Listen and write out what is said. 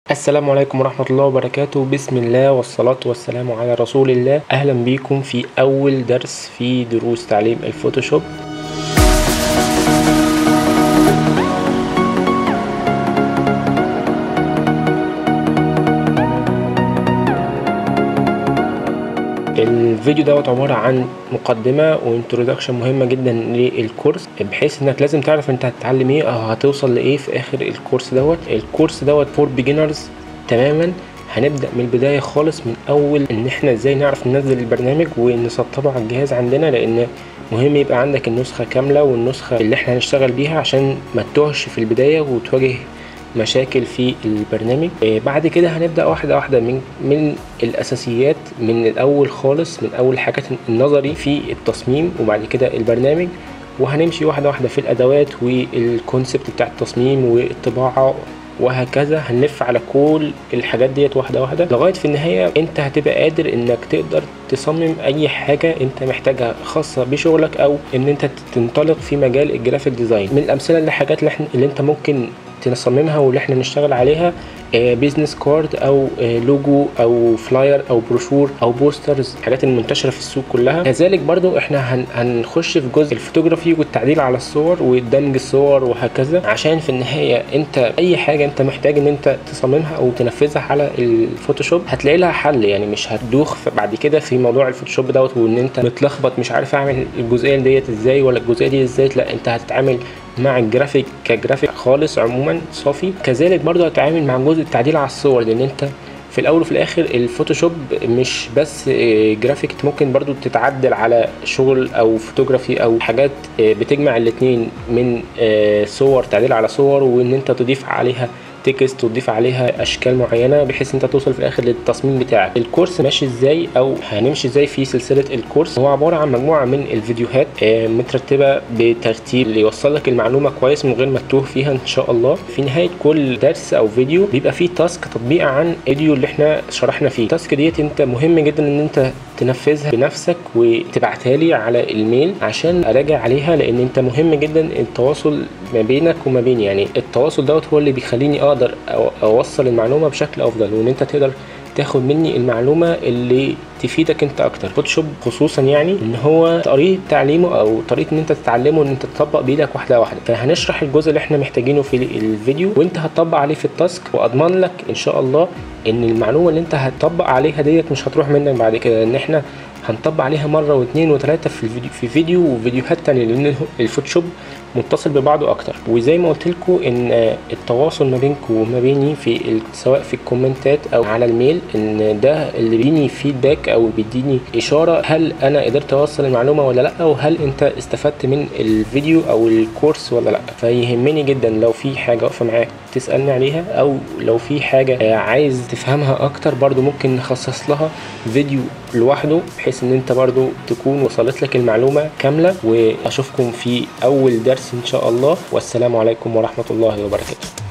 السلام عليكم ورحمة الله وبركاته بسم الله والصلاة والسلام على رسول الله أهلا بيكم في أول درس في دروس تعليم الفوتوشوب الفيديو دوت عبارة عن مقدمة وانترودكشن مهمة جدا للكورس بحيث انك لازم تعرف انت هتتعلم ايه او هتوصل لايه في اخر الكورس دوت الكورس دوت فور بيجنرز تماما هنبدأ من البداية خالص من أول إن إحنا إزاي نعرف ننزل البرنامج ونسطبه على الجهاز عندنا لأن مهم يبقى عندك النسخة كاملة والنسخة اللي إحنا هنشتغل بيها عشان ما تتوهش في البداية وتواجه مشاكل في البرنامج بعد كده هنبدا واحده واحده من من الاساسيات من الاول خالص من اول حاجات النظري في التصميم وبعد كده البرنامج وهنمشي واحده واحده في الادوات والكونسبت بتاع التصميم والطباعه وهكذا هنلف على كل الحاجات ديت واحده واحده لغايه في النهايه انت هتبقى قادر انك تقدر تصمم اي حاجه انت محتاجها خاصه بشغلك او ان انت تنطلق في مجال الجرافيك ديزاين من الامثله للحاجات اللي, احنا اللي انت ممكن تصممها واللي احنا نشتغل عليها بيزنس كارد او لوجو او فلاير او بروشور او بوسترز الحاجات المنتشره في السوق كلها كذلك برضو احنا هن هنخش في جزء الفوتوغرافي والتعديل على الصور ودمج الصور وهكذا عشان في النهايه انت اي حاجه انت محتاج ان انت تصممها او تنفذها على الفوتوشوب هتلاقي لها حل يعني مش هتدوخ بعد كده في موضوع الفوتوشوب دوت وان انت متلخبط مش عارف اعمل الجزئيه ديت ازاي ولا الجزئيه دي ازاي لا انت هتتعامل مع الجرافيك كجرافيك خالص عموما صافي كذلك برضو هتتعامل مع جزء التعديل على الصور لان انت في الاول وفي الاخر الفوتوشوب مش بس جرافيك ممكن برضو تتعدل على شغل او فوتوغرافي او حاجات بتجمع الاتنين من صور تعديل على صور وان انت تضيف عليها تكست وتضيف عليها اشكال معينه بحيث انت توصل في الاخر للتصميم بتاعك الكورس ماشي ازاي او هنمشي ازاي في سلسله الكورس هو عباره عن مجموعه من الفيديوهات مترتبه بترتيب اللي يوصل لك المعلومه كويس من غير ما تتوه فيها ان شاء الله في نهايه كل درس او فيديو بيبقى فيه تاسك تطبيق عن الفيديو اللي احنا شرحنا فيه التاسك ديت انت مهم جدا ان انت تنفذها بنفسك وتبعتها لي على الميل عشان اراجع عليها لان انت مهم جدا التواصل ما بينك وما بيني يعني التواصل دوت هو اللي بيخليني اقدر اوصل المعلومه بشكل افضل وان انت تقدر تاخد مني المعلومه اللي تفيدك انت اكتر فوتوشوب خصوصا يعني ان هو طريقه تعليمه او طريقه ان انت تتعلمه ان انت تطبق بايدك واحده واحده فهنشرح الجزء اللي احنا محتاجينه في الفيديو وانت هتطبق عليه في التاسك واضمن لك ان شاء الله ان المعلومه اللي انت هتطبق عليها ديت مش هتروح منك بعد كده ان احنا هنطبق عليها مره واثنين وثلاثه في الفيديو في فيديو وفيديوهات تانية لان الفوتوشوب متصل ببعضه اكتر وزي ما قلت لكم ان التواصل ما بينكم وما بيني في سواء في الكومنتات او على الميل ان ده اللي بيديني فيدباك او بيديني اشاره هل انا قدرت اوصل المعلومه ولا لا وهل انت استفدت من الفيديو او الكورس ولا لا فيهمني جدا لو في حاجه واقفه معاك تسالني عليها او لو في حاجه عايز تفهمها اكتر برضو ممكن نخصص لها فيديو لوحده بحيث ان انت برضو تكون وصلت لك المعلومه كامله واشوفكم في اول درس ان شاء الله والسلام عليكم ورحمه الله وبركاته